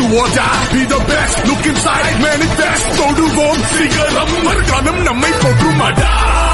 or die, be the best. Look inside, manifest. தொடுவோம் சிகரம் மறுகணம் நம்மை போற்றுமடா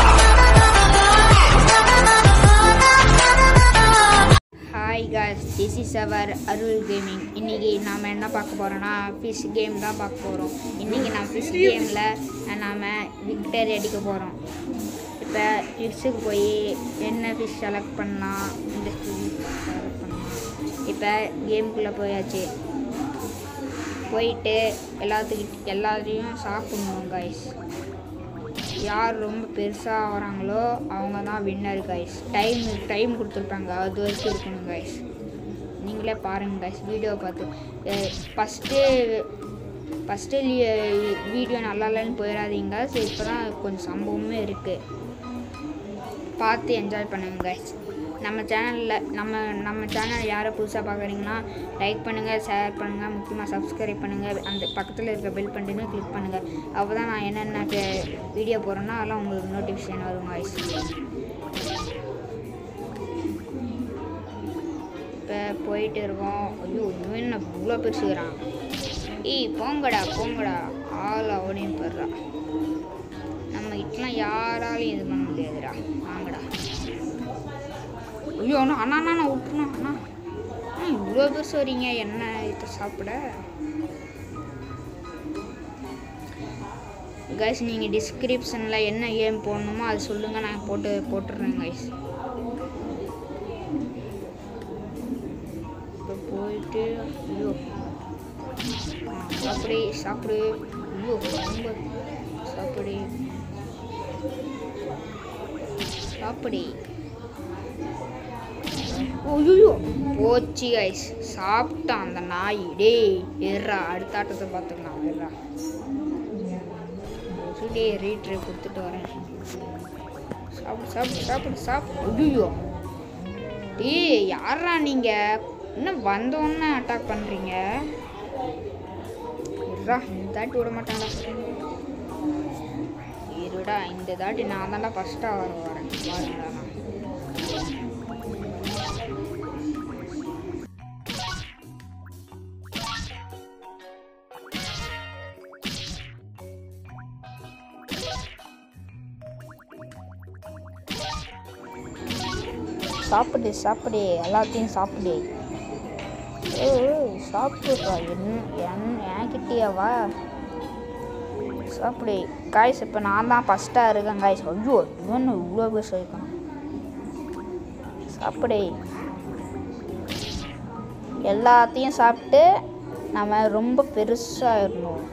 hi guys this is our Arul gaming இன்றைக்கி நாம் என்ன பார்க்க போகிறோன்னா ஃபிஷ் கேம் தான் பார்க்க போகிறோம் இன்றைக்கி நான் ஃபிஷ் கேமில் நாம் விக்டரி அடிக்க போகிறோம் இப்போ ஃபிஷ்ஷுக்கு போய் என்ன ஃபிஷ் செலக்ட் பண்ணலாம் இந்த ஃபிஷ் செலக்ட் பண்ணலாம் இப்போ கேமுக்குள்ளே போயாச்சு போயிட்டு எல்லாத்துக்கிட்ட எல்லாத்தையும் சாப்பிட்ணும் காய்ஸ் யார் ரொம்ப பெருசாக வராங்களோ அவங்க தான் வின்னர் கைஸ் டைம் டைம் கொடுத்துருப்பாங்க அது வரைக்கும் இருக்கணும் கைஸ் நீங்களே பாருங்கள் கைஸ் வீடியோ பார்த்து ஃபஸ்ட்டு ஃபஸ்ட்டு வீடியோ நல்லா இல்லைன்னு போயிடாதீங்க ஸோ இப்போ தான் கொஞ்சம் சம்பவமே இருக்குது பார்த்து என்ஜாய் பண்ணுங்க கைஸ் நம்ம சேனலில் நம்ம நம்ம சேனல் யாரை புதுசாக பார்க்குறீங்கன்னா லைக் பண்ணுங்கள் ஷேர் பண்ணுங்கள் முக்கியமாக சப்ஸ்கிரைப் பண்ணுங்கள் அந்த பக்கத்தில் இருக்க பெல் பட்டனை கிளிக் பண்ணுங்கள் அப்போ தான் நான் என்னென்ன வீடியோ போடுறேன்னா அதெல்லாம் உங்களுக்கு நோட்டிஃபிகேஷன் வரும் கைஸ் இப்போ போயிட்டு இருக்கோம் ஐயோ இவன் என்ன இவ்வளோ பெருசுக்கிறான் ஏய் போங்கடா போங்கடா ஆள் அவனையும் போடுறா நம்ம கிட்டலாம் யாராலையும் இது பண்ண முடியாதுடா வாங்கடா ஐயோ அண்ணா அண்ணா அண்ணா நான் விட்டுணும் அண்ணா அண்ணா இவ்வளோ பெருசு வரீங்க என்ன இதை சாப்பிட கைஸ் நீங்கள் டிஸ்கிரிப்ஷனில் என்ன கேம் போடணுமோ அது சொல்லுங்கள் நான் போட்டு போட்டுடுறேன் கைஸ் இப்போ போயிட்டு ஐயோ ஆ, சாப்பிடு சாப்பிடு ஐயோ ரொம்ப சாப்பிடு சாப்பிடு ஐயோ போச்சு கைஸ் சாப்பிட்டான் அந்த நாய் டேய் எர்றா அடுத்த ஆட்டத்தை பார்த்துக்கலாம் எர்றா டே ரீட்ரு கொடுத்துட்டு வரேன் சாப்பிடு சாப்பிடு சாப்பிடு சாப்பிடு ஐயோ டேய் யாரா நீங்கள் இன்னும் வந்தோன்னே அட்டாக் பண்ணுறீங்க இருடா இந்த தாட்டி விட மாட்டாங்களா இருடா இந்த தாட்டி நான் தான்டா ஃபஸ்ட்டாக வர வரேன் பாருங்கடா நான் சாப்பிடு சாப்பிடு எல்லாத்தையும் சாப்பிடு ஏய் சாப்பிடுப்பா என்ன என் என்கிட்டயாவா சாப்பிடு காய்ஸ் இப்போ நான் தான் ஃபஸ்ட்டாக இருக்கேன் காய்ஸ் ஐயோ இவன் இவ்வளோ பேச இருக்கான் சாப்பிடு எல்லாத்தையும் சாப்பிட்டு நம்ம ரொம்ப பெருசாகிடணும்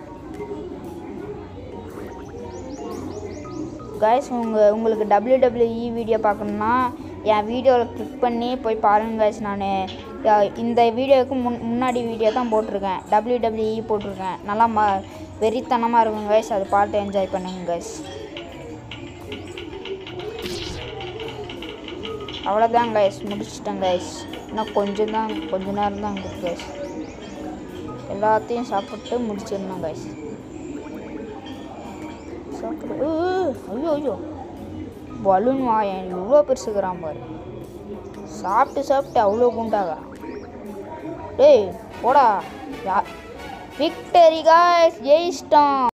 காய்ஸ் உங்கள் உங்களுக்கு டபிள்யூடபிள்யூஇ வீடியோ பார்க்கணுன்னா என் வீடியோவில் கிளிக் பண்ணி போய் பாருங்கள் காய்ஸ் நான் இந்த வீடியோவுக்கு முன் முன்னாடி வீடியோ தான் போட்டிருக்கேன் டபிள்யூடபிள்யூஇ போட்டிருக்கேன் நல்லா ம வெறித்தனமாக இருக்கும் காய்ஸ் அதை பார்த்து என்ஜாய் பண்ணுங்க காய்ஸ் அவ்வளோதான் காய்ஸ் முடிச்சிட்டேன் காய்ஸ் இன்னும் கொஞ்சம் தான் கொஞ்ச நேரம் தான் இருக்குது காய்ஸ் எல்லாத்தையும் சாப்பிட்டு முடிச்சிடணும் காய்ஸ் சாப்பிடு ஏய், ஏய், ஐயோ ஐயோ பலூன் வாயன் இவ்வளோ பெருசுக்கிறான் பாரு சாப்பிட்டு சாப்பிட்டு அவ்வளோ குண்டாகிறான் டேய் போடா யா விக்டரி காய்ஸ் ஜெயிச்சிட்டோம்